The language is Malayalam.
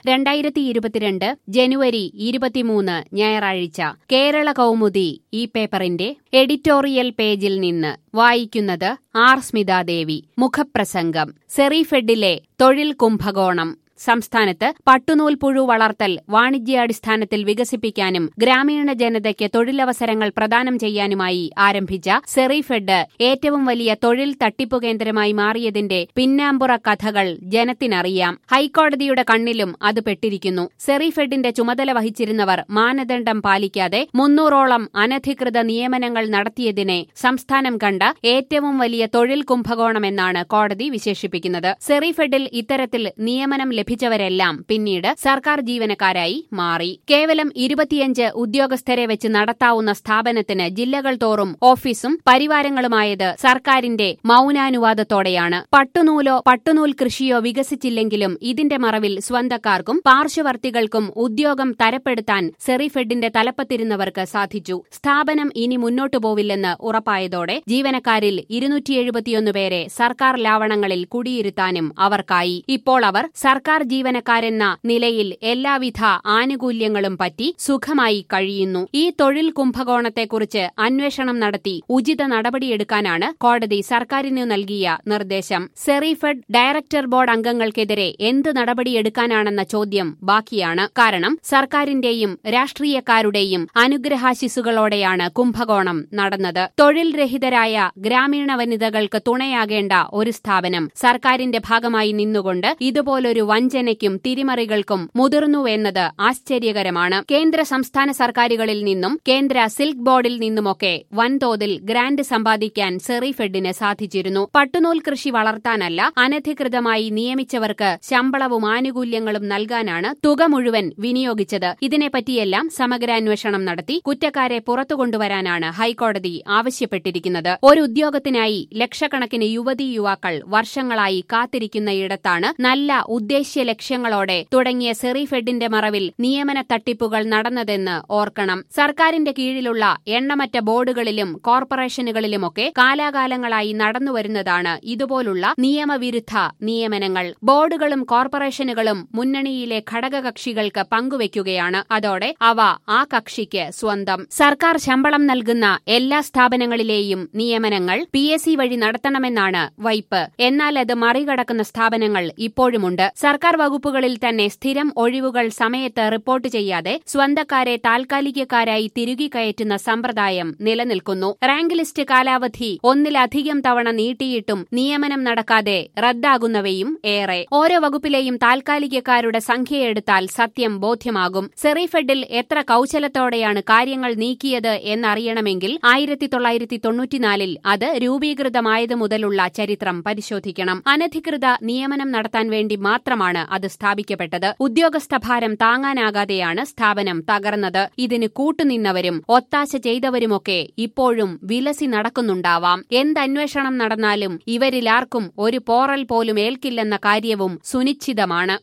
രണ്ടായിരത്തി ഇരുപത്തിരണ്ട് ജനുവരി ഇരുപത്തിമൂന്ന് ഞായറാഴ്ച കേരള കൗമുദി ഈ പേപ്പറിന്റെ എഡിറ്റോറിയൽ പേജിൽ നിന്ന് വായിക്കുന്നത് ആർ സ്മിതാദേവി മുഖപ്രസംഗം സെറിഫെഡിലെ തൊഴിൽ കുംഭകോണം സംസ്ഥാനത്ത് പട്ടുനൂൽ പുഴു വളർത്തൽ വാണിജ്യാടിസ്ഥാനത്തിൽ വികസിപ്പിക്കാനും ഗ്രാമീണ ജനതയ്ക്ക് തൊഴിലവസരങ്ങൾ പ്രദാനം ചെയ്യാനുമായി ആരംഭിച്ച സെറിഫെഡ് ഏറ്റവും വലിയ തൊഴിൽ തട്ടിപ്പു കേന്ദ്രമായി മാറിയതിന്റെ പിന്നാമ്പുറ കഥകൾ ജനത്തിനറിയാം ഹൈക്കോടതിയുടെ കണ്ണിലും അത് പെട്ടിരിക്കുന്നു സെറിഫെഡിന്റെ ചുമതല വഹിച്ചിരുന്നവർ മാനദണ്ഡം പാലിക്കാതെ മുന്നൂറോളം അനധികൃത നിയമനങ്ങൾ നടത്തിയതിനെ സംസ്ഥാനം കണ്ട ഏറ്റവും വലിയ തൊഴിൽ കുംഭകോണമെന്നാണ് കോടതി വിശേഷിപ്പിക്കുന്നത് സെറിഫെഡിൽ ഇത്തരത്തിൽ നിയമനം ലഭിച്ചവരെല്ലാം പിന്നീട് സർക്കാർ ജീവനക്കാരായി മാറി കേവലം ഇരുപത്തിയഞ്ച് ഉദ്യോഗസ്ഥരെ വെച്ച് നടത്താവുന്ന സ്ഥാപനത്തിന് ജില്ലകൾ തോറും ഓഫീസും പരിവാരങ്ങളുമായത് സർക്കാരിന്റെ മൌനാനുവാദത്തോടെയാണ് പട്ടുനൂലോ പട്ടുനൂൽ കൃഷിയോ വികസിച്ചില്ലെങ്കിലും ഇതിന്റെ മറവിൽ സ്വന്തക്കാർക്കും പാർശ്വവർത്തികൾക്കും ഉദ്യോഗം തരപ്പെടുത്താൻ സെറിഫെഡിന്റെ തലപ്പത്തിരുന്നവർക്ക് സാധിച്ചു സ്ഥാപനം ഇനി മുന്നോട്ടു പോവില്ലെന്ന് ഉറപ്പായതോടെ ജീവനക്കാരിൽ ഇരുന്നൂറ്റി എഴുപത്തിയൊന്ന് പേരെ സർക്കാർ ലാവണങ്ങളിൽ കുടിയിരുത്താനും അവർക്കായി ഇപ്പോൾ അവർ സർക്കാർ ജീവനക്കാരെന്ന നിലയിൽ എല്ലാവിധ ആനുകൂല്യങ്ങളും പറ്റി സുഖമായി കഴിയുന്നു ഈ തൊഴിൽ കുംഭകോണത്തെക്കുറിച്ച് അന്വേഷണം നടത്തി ഉചിത നടപടിയെടുക്കാനാണ് കോടതി സർക്കാരിനു നൽകിയ നിർദ്ദേശം സെറിഫെഡ് ഡയറക്ടർ ബോർഡ് അംഗങ്ങൾക്കെതിരെ എന്ത് നടപടിയെടുക്കാനാണെന്ന ചോദ്യം ബാക്കിയാണ് കാരണം സർക്കാരിന്റെയും രാഷ്ട്രീയക്കാരുടെയും അനുഗ്രഹാശിസുകളോടെയാണ് കുംഭകോണം നടന്നത് തൊഴിൽ രഹിതരായ ഗ്രാമീണ വനിതകൾക്ക് തുണയാകേണ്ട ഒരു സ്ഥാപനം സർക്കാരിന്റെ ഭാഗമായി നിന്നുകൊണ്ട് ഇതുപോലൊരു വഞ്ചനയ്ക്കും തിരിമറികൾക്കും മുതിർന്നുവെന്നത് ആശ്ചര്യകരമാണ് കേന്ദ്ര സംസ്ഥാന സർക്കാരുകളിൽ നിന്നും കേന്ദ്ര സിൽക്ക് ബോർഡിൽ നിന്നുമൊക്കെ വൻതോതിൽ ഗ്രാന്റ് സമ്പാദിക്കാൻ സെറിഫെഡിന് സാധിച്ചിരുന്നു പട്ടുനൂൽ കൃഷി വളർത്താനല്ല അനധികൃതമായി നിയമിച്ചവർക്ക് ശമ്പളവും ആനുകൂല്യങ്ങളും നൽകാനാണ് തുക മുഴുവൻ വിനിയോഗിച്ചത് ഇതിനെപ്പറ്റിയെല്ലാം സമഗ്രാന്വേഷണം നടത്തി കുറ്റക്കാരെ പുറത്തു കൊണ്ടുവരാനാണ് ഹൈക്കോടതി ആവശ്യപ്പെട്ടിരിക്കുന്നത് ഒരു ഉദ്യോഗത്തിനായി ലക്ഷക്കണക്കിന് യുവതീ യുവാക്കൾ വർഷങ്ങളായി കാത്തിരിക്കുന്നയിടത്താണ് നല്ല ഉദ്ദേശ്യ ലക്ഷ്യങ്ങളോടെ തുടങ്ങിയ സെറിഫെഡിന്റെ മറവിൽ നിയമന തട്ടിപ്പുകൾ നടന്നതെന്ന് ഓർക്കണം സർക്കാരിന്റെ കീഴിലുള്ള എണ്ണമറ്റ ബോർഡുകളിലും കോർപ്പറേഷനുകളിലുമൊക്കെ കാലാകാലങ്ങളായി നടന്നുവരുന്നതാണ് ഇതുപോലുള്ള നിയമവിരുദ്ധ നിയമനങ്ങൾ ബോർഡുകളും കോർപ്പറേഷനുകളും മുന്നണിയിലെ ഘടകകക്ഷികൾക്ക് പങ്കുവയ്ക്കുകയാണ് അതോടെ അവ ആ കക്ഷിക്ക് സ്വന്തം സർക്കാർ ശമ്പളം നൽകുന്ന എല്ലാ സ്ഥാപനങ്ങളിലെയും നിയമനങ്ങൾ പി എസ് സി വഴി നടത്തണമെന്നാണ് വൈപ്പ് എന്നാൽ അത് മറികടക്കുന്ന സ്ഥാപനങ്ങൾ ഇപ്പോഴുമുണ്ട് സർക്കാർ വകുപ്പുകളിൽ തന്നെ സ്ഥിരം ഒഴിവുകൾ സമയത്ത് റിപ്പോർട്ട് ചെയ്യാതെ സ്വന്തക്കാരെ താൽക്കാലികക്കാരായി തിരുകി കയറ്റുന്ന സമ്പ്രദായം നിലനിൽക്കുന്നു റാങ്ക് ലിസ്റ്റ് കാലാവധി ഒന്നിലധികം തവണ നീട്ടിയിട്ടും നിയമനം നടക്കാതെ റദ്ദാകുന്നവയും ഏറെ ഓരോ വകുപ്പിലെയും താൽക്കാലികക്കാരുടെ സംഖ്യയെടുത്താൽ സത്യം ബോധ്യമാകും സെറിഫെഡിൽ എത്ര കൌശലത്തോടെയാണ് കാര്യങ്ങൾ നീക്കിയത് എന്നറിയണമെങ്കിൽ ആയിരത്തി തൊള്ളായിരത്തി തൊണ്ണൂറ്റിനാലിൽ അത് രൂപീകൃതമായതു മുതലുള്ള ചരിത്രം പരിശോധിക്കണം അനധികൃത നിയമനം നടത്താൻ വേണ്ടി മാത്രമാണ് അത് സ്ഥാപിക്കപ്പെട്ടത് ഉദ്യോഗസ്ഥഭാരം താങ്ങാനാകാതെയാണ് സ്ഥാപനം തകർന്നത് ഇതിന് കൂട്ടുനിന്നവരും ഒത്താശ ചെയ്തവരുമൊക്കെ ഇപ്പോഴും വിലസി നടക്കുന്നുണ്ടാവാം എന്തന്വേഷണം നടന്നാലും ഇവരിലാർക്കും ഒരു പോറൽ പോലും ഏൽക്കില്ലെന്ന കാര്യവും സുനിശ്ചിതമാണ്